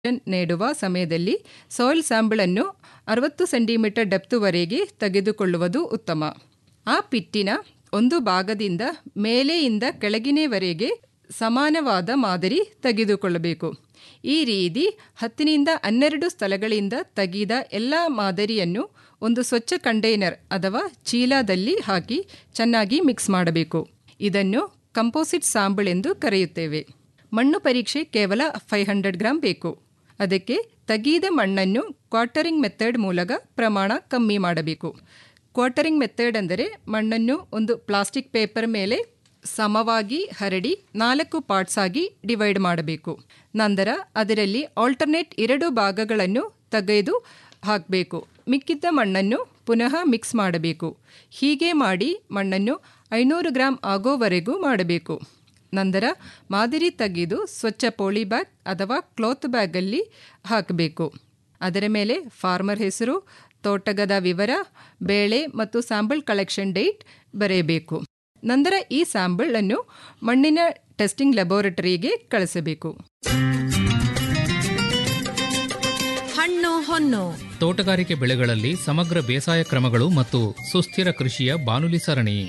ನೆಡುವ ಸಮಯದಲ್ಲಿ ಸಾಯಿಲ್ ಸ್ಯಾಂಪಲನ್ನು ಅರವತ್ತು ಸೆಂಟಿಮೀಟರ್ ಡೆಪ್ತುವರೆಗೆ ತೆಗೆದುಕೊಳ್ಳುವುದು ಉತ್ತಮ ಆ ಪಿಟ್ಟಿನ ಒಂದು ಭಾಗದಿಂದ ಮೇಲೆಯಿಂದ ಕೆಳಗಿನವರೆಗೆ ಸಮಾನವಾದ ಮಾದರಿ ತೆಗೆದುಕೊಳ್ಳಬೇಕು ಈ ರೀತಿ ಹತ್ತರಿಂದ ಹನ್ನೆರಡು ಸ್ಥಳಗಳಿಂದ ತೆಗೆದ ಎಲ್ಲ ಮಾದರಿಯನ್ನು ಒಂದು ಸ್ವಚ್ಛ ಕಂಟೈನರ್ ಅಥವಾ ಚೀಲದಲ್ಲಿ ಹಾಕಿ ಚೆನ್ನಾಗಿ ಮಿಕ್ಸ್ ಮಾಡಬೇಕು ಇದನ್ನು ಕಂಪೋಸಿಟ್ ಸಾಂಬಲ್ ಎಂದು ಕರೆಯುತ್ತೇವೆ ಮಣ್ಣು ಪರೀಕ್ಷೆ ಕೇವಲ ಫೈವ್ ಹಂಡ್ರೆಡ್ ಗ್ರಾಮ್ ಬೇಕು ಅದಕ್ಕೆ ತೆಗೆದ ಮಣ್ಣನ್ನು ಕ್ವಾರ್ಟರಿಂಗ್ ಮೆಥಡ್ ಮೂಲಕ ಪ್ರಮಾಣ ಕಮ್ಮಿ ಮಾಡಬೇಕು ಕ್ವಾರ್ಟರಿಂಗ್ ಮೆಥಡ್ ಅಂದರೆ ಮಣ್ಣನ್ನು ಒಂದು ಪ್ಲಾಸ್ಟಿಕ್ ಪೇಪರ್ ಮೇಲೆ ಸಮವಾಗಿ ಹರಡಿ ನಾಲ್ಕು ಪಾರ್ಟ್ಸ್ ಆಗಿ ಡಿವೈಡ್ ಮಾಡಬೇಕು ನಂತರ ಅದರಲ್ಲಿ ಆಲ್ಟರ್ನೇಟ್ ಎರಡು ಭಾಗಗಳನ್ನು ತೆಗೆದು ಹಾಕಬೇಕು ಮಿಕ್ಕಿದ್ದ ಮಣ್ಣನ್ನು ಪುನಃ ಮಿಕ್ಸ್ ಮಾಡಬೇಕು ಹೀಗೆ ಮಾಡಿ ಮಣ್ಣನ್ನು ಐನೂರು ಗ್ರಾಂ ಆಗೋವರೆಗೂ ಮಾಡಬೇಕು ನಂತರ ಮಾದರಿ ತೆಗೆದು ಸ್ವಚ್ಛ ಪೋಳಿ ಬ್ಯಾಗ್ ಅಥವಾ ಕ್ಲಾತ್ ಬ್ಯಾಗಲ್ಲಿ ಹಾಕಬೇಕು ಅದರ ಮೇಲೆ ಫಾರ್ಮರ್ ಹೆಸರು ತೋಟಗದ ವಿವರ ಬೇಳೆ ಮತ್ತು ಸ್ಯಾಂಪಲ್ ಕಲೆಕ್ಷನ್ ಡೇಟ್ ಬರೆಯಬೇಕು ನಂತರ ಈ ಸ್ಯಾಂಪಲ್ ಅನ್ನು ಮಣ್ಣಿನ ಟೆಸ್ಟಿಂಗ್ ಲ್ಯಾಬೋರೇಟರಿಗೆ ಕಳಿಸಬೇಕು ಹಣ್ಣು ಹೊನ್ನು ತೋಟಗಾರಿಕೆ ಬೆಳೆಗಳಲ್ಲಿ ಸಮಗ್ರ ಬೇಸಾಯ ಕ್ರಮಗಳು ಮತ್ತು ಸುಸ್ಥಿರ ಕೃಷಿಯ ಬಾನುಲಿ ಸರಣಿ